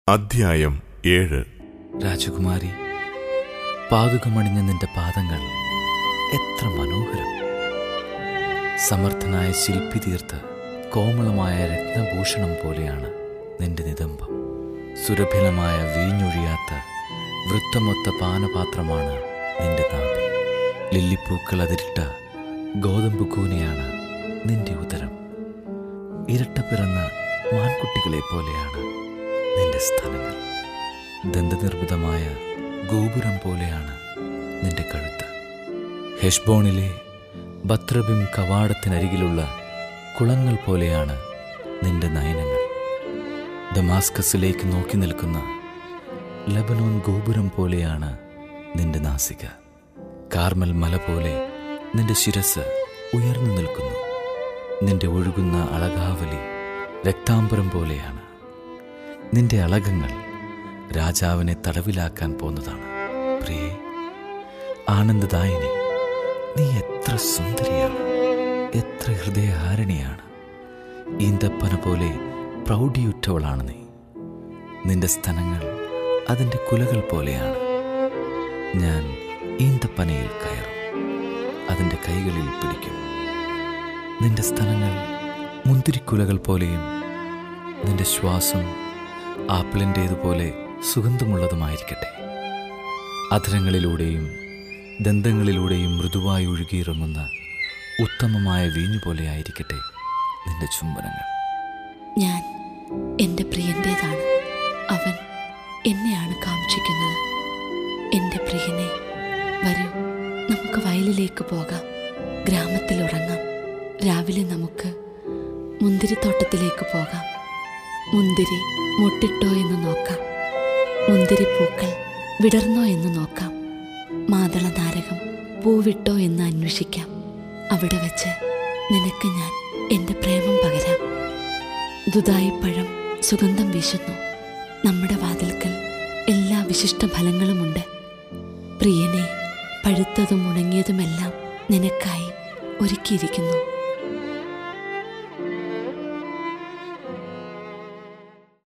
അധ്യായം ഏഴ് രാജകുമാരി പാതുകമണിഞ്ഞ നിന്റെ പാദങ്ങൾ എത്ര മനോഹരം സമർത്ഥനായ ശില്പി തീർത്ത കോമളമായ രത്നഭൂഷണം പോലെയാണ് നിന്റെ നിതംബം സുരഭിലമായ വീഞ്ഞൊഴിയാത്ത വൃത്തമൊത്ത പാനപാത്രമാണ് നിന്റെ നാഭി ലില്ലിപ്പൂക്കൾ അതിരിട്ട ഗോതമ്പ് കൂനയാണ് നിന്റെ ഉദരം ഇരട്ട പിറന്ന മാൻകുട്ടികളെ പോലെയാണ് നിന്റെ സ്ഥലങ്ങൾ ദന്തനിർമ്മിതമായ ഗോപുരം പോലെയാണ് നിന്റെ കഴുത്ത് ഹെഷ്ബോണിലെ ബത്രബിം കവാടത്തിനരികിലുള്ള കുളങ്ങൾ പോലെയാണ് നിന്റെ നയനങ്ങൾ ദമാസ്കസിലേക്ക് നോക്കി നിൽക്കുന്ന ലബനോൻ ഗോപുരം പോലെയാണ് നിന്റെ നാസിക കാർമൽ മല പോലെ നിന്റെ ശിരസ് ഉയർന്നു നിൽക്കുന്നു നിന്റെ ഒഴുകുന്ന അളകാവലി രക്താംബരം പോലെയാണ് നിന്റെ അളകങ്ങൾ രാജാവിനെ തടവിലാക്കാൻ പോന്നതാണ് പ്രിയേ ആനന്ദദായിനി നീ എത്ര സുന്ദരിയാണ് എത്ര ഹൃദയഹാരിണിയാണ് ഈന്തപ്പന പോലെ പ്രൗഢിയുറ്റവളാണ് നീ നിന്റെ സ്തനങ്ങൾ അതിൻ്റെ കുലകൾ പോലെയാണ് ഞാൻ ഈന്തപ്പനയിൽ കയറും അതിൻ്റെ കൈകളിൽ പിടിക്കും നിന്റെ സ്തനങ്ങൾ മുന്തിരിക്കുലകൾ പോലെയും നിന്റെ ശ്വാസം ആപ്പിളിൻ്റേതുപോലെ സുഗന്ധമുള്ളതുമായിരിക്കട്ടെ അധരങ്ങളിലൂടെയും ദന്തങ്ങളിലൂടെയും മൃദുവായി ഒഴുകിയിറങ്ങുന്ന ഉത്തമമായ വീഞ്ഞു പോലെയായിരിക്കട്ടെ നിന്റെ ചുംബനങ്ങൾ ഞാൻ എൻ്റെ പ്രിയൻ്റേതാണ് അവൻ എന്നെയാണ് കാക്ഷിക്കുന്നത് എൻ്റെ പ്രിയനെ വരൂ നമുക്ക് വയലിലേക്ക് പോകാം ഗ്രാമത്തിൽ ഉറങ്ങാം രാവിലെ നമുക്ക് മുന്തിരിത്തോട്ടത്തിലേക്ക് പോകാം മുന്തിരി മുട്ടിട്ടോ എന്ന് നോക്കാം മുന്തിരിപ്പൂക്കൾ വിടർന്നോ എന്ന് നോക്കാം മാതള നാരകം പൂവിട്ടോ എന്ന് അന്വേഷിക്കാം അവിടെ വച്ച് നിനക്ക് ഞാൻ എൻ്റെ പ്രേമം പകരാം ദുതായിപ്പഴം സുഗന്ധം വീശുന്നു നമ്മുടെ വാതിൽക്കൽ എല്ലാ വിശിഷ്ട ഫലങ്ങളുമുണ്ട് പ്രിയനെ പഴുത്തതും ഉണങ്ങിയതുമെല്ലാം നിനക്കായി ഒരുക്കിയിരിക്കുന്നു